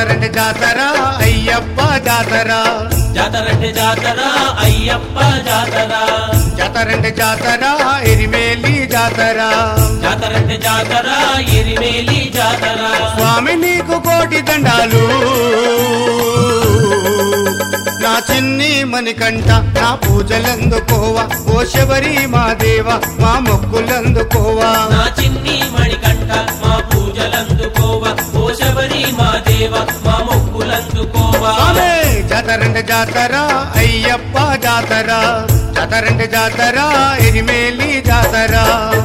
జాతరంటే జాతర అయ్యప్ప జాతర జాతరంటే జాతర అయ్యప్ప జాతర జాతరంటే జాతర ఎరిమేలి జాతర జాతరంటే జాతర ఎరిమేలి జాతర స్వామి నీకు కోటి దండాలు నా చిన్ని మణికంఠ నా పూజలందుకోవా ఓ శబరి మా దేవ మా మొక్కులందుకోవా నా చిన్ని మణికంఠ మా పూజలందుకోవ ఓ శబరి మా దేవ మా మొక్కులందుకోవా స్వామి జాతరంటే జాతర అయ్యప్ప జాతర జాతరంటే జాతర ఎరిమేలి జాతర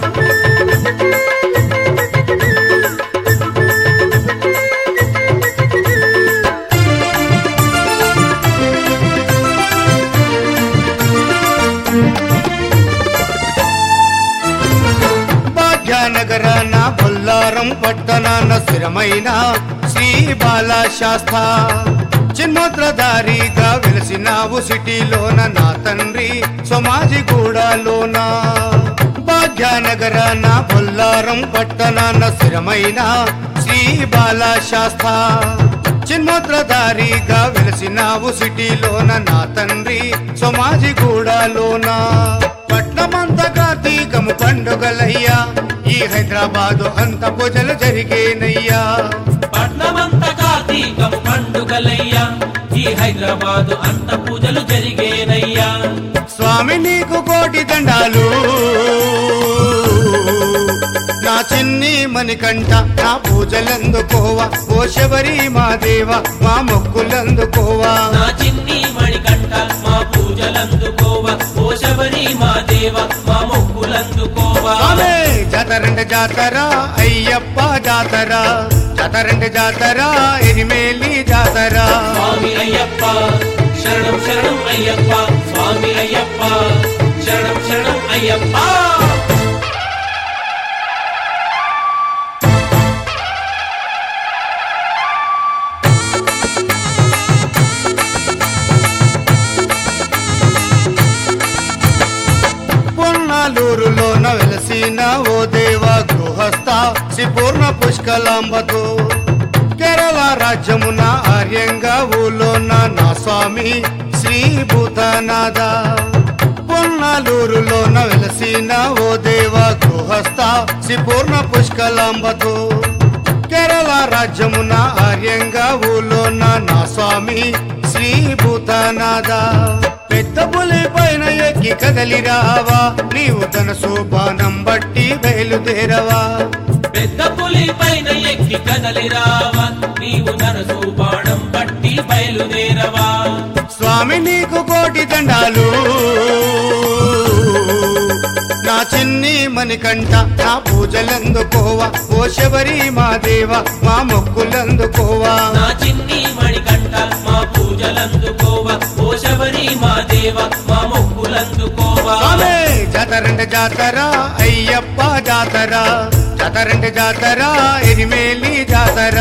భాగ్యనగరాన బొల్లారం పట్టణాన స్థిరమైన శ్రీ బాలా శాస్త చిన్ముద్రధారిగా వెలిసినావు సిటీలోన నా తండ్రి సమాజిగూడలోన భాగ్యనగరాన బొల్లారం పట్టణాన స్థిరమైన శ్రీ బాలా శాస్త చిన్ముద్రధారిగా వెలిసినావు సిటీలోన నా తండ్రి సమాజిగూడలోన పట్నమంత కార్తీకము పండుగలయ్యా ఈ హైదరాబాదు అంత పూజలు జరిగేనయ్యా పట్నమంత కార్తీకం పండుగలయ్యా ఈ హైదరాబాదు అంత పూజలు జరిగేనయ్యా స్వామి నీకు కోటి దండాలు నా చిన్ని మణికంఠ నా పూజలందుకోవా ఓ శబరి మా దేవ మా మొక్కులందుకోవా నా చిన్ని మణికంఠ మా పూజలందుకోవ ఓ శబరి మా దేవ మా మొక్కులందుకోవా స్వామి జాతరంటే జాతర అయ్యప్ప జాతర జాతరంటే జాతర ఎరిమేలి జాతర స్వామి అయ్యప్ప శరణం శరణం అయ్యప్ప స్వామి అయ్యప్ప శరణం శరణం అయ్యప్ప పొన్నాలూరులోన వెలసిన ఓ దేవ గృహస్థ శ్రీపూర్ణ పుష్కలాంబతో కేరళ రాజ్యమున ఆర్యంగా ఊలోన నా స్వామి శ్రీ భూతనాథ పొన్నాలూరులోన వెలసిన ఓ దేవ గృహస్థ శ్రీపూర్ణ పుష్కలాంబతో కేరళ రాజ్యమున ఆర్యంగా ఊలోన నా స్వామి శ్రీ భూతనాథ పెద్ద పులి పైన ఎక్కి కదలి రావా నీవు తన శోభానం బట్టి బయలుదేరవా పెద్ద పులి పైన ఎక్కి కదలి రావా నీవు నరసు బాణం పట్టి బయలుదేరవా స్వామి నీకు కోటి దండాలు నా చిన్ని మణికంఠ నా పూజలందుకోవా ఓ శబరి మా దేవ మా మొక్కులందుకోవా నా చిన్ని మణికంఠ మా పూజలందుకోవ ఓ శబరి మా దేవ మా మొక్కులందుకోవా స్వామి జాతరంటే జాతర అయ్యప్ప జాతర జాతరంటే జాతర ఎరిమేలి జాతర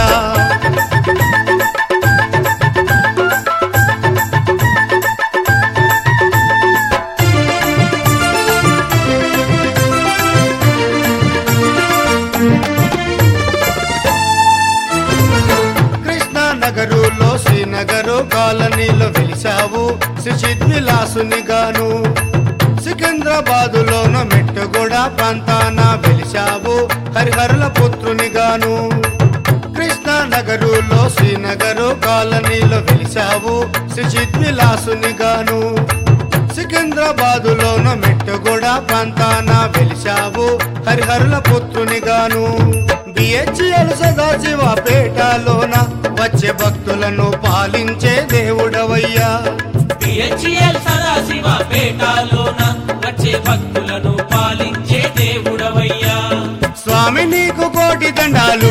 కృష్ణ నగరులో శ్రీనగరు కాలనీలో వెలిసావు శ్రీ గాను సికింద్రాబాదులోన మెట్టుగూడ ప్రాంతాన వెలిసావు హరిహరుల పుత్రుని గాను కృష్ణ నగరులో శ్రీనగరు కాలనీలో వెలిసావు శ్రీ గాను సికింద్రాబాదులోన మెట్టుగూడ ప్రాంతాన వెలిసావు హరిహరుల పుత్రుని గాను బిహెచ్ఎల్ సదాశివ పేటలోన వచ్చే భక్తులను పాలించే దేవుడవయ్యా పిహెచ్ఎల్ సదాశివ పేటాలోన వచ్చే భక్తులను పాలించే దేవుడవయ్యా స్వామి నీకు కోటి దండాలు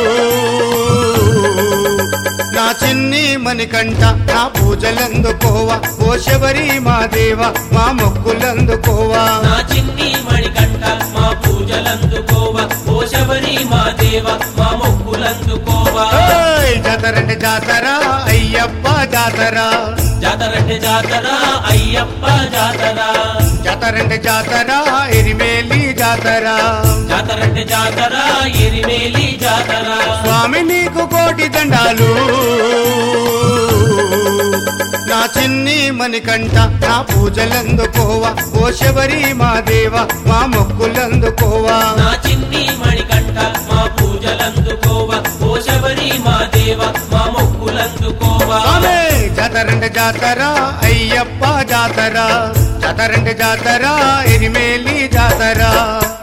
నా చిన్ని మణికంఠ నా పూజలందుకోవా ఓ శబరి మా దేవ మా మొక్కులందుకోవా నా చిన్ని మణికంఠ మా పూజలందుకోవ ఓ శబరి మా దేవ మా మొక్కులందుకోవా ఏయ్, జాతరంటే జాతర అయ్యప్ప జాతర జాతరంటే జాతర అయ్యప్ప జాతర జాతరంటే జాతర ఎరిమేలి జాతర జాతరంటే జాతర ఎరిమేలి జాతర స్వామి నీకు కోటి కోటి దండాలు నా చిన్ని మణికంఠ నా పూజలందుకోవా ఓ శబరి మా దేవ మా మొక్కులందుకోవా నా చిన్ని మణికంఠ మా పూజలందుకోవ ఓ శబరి మా దేవ మా మొక్కులందుకోవా ఆమె జాతరంటే జాతర అయ్యప్ప జాతర జాతరంటే జాతర ఎరిమేలి జాతర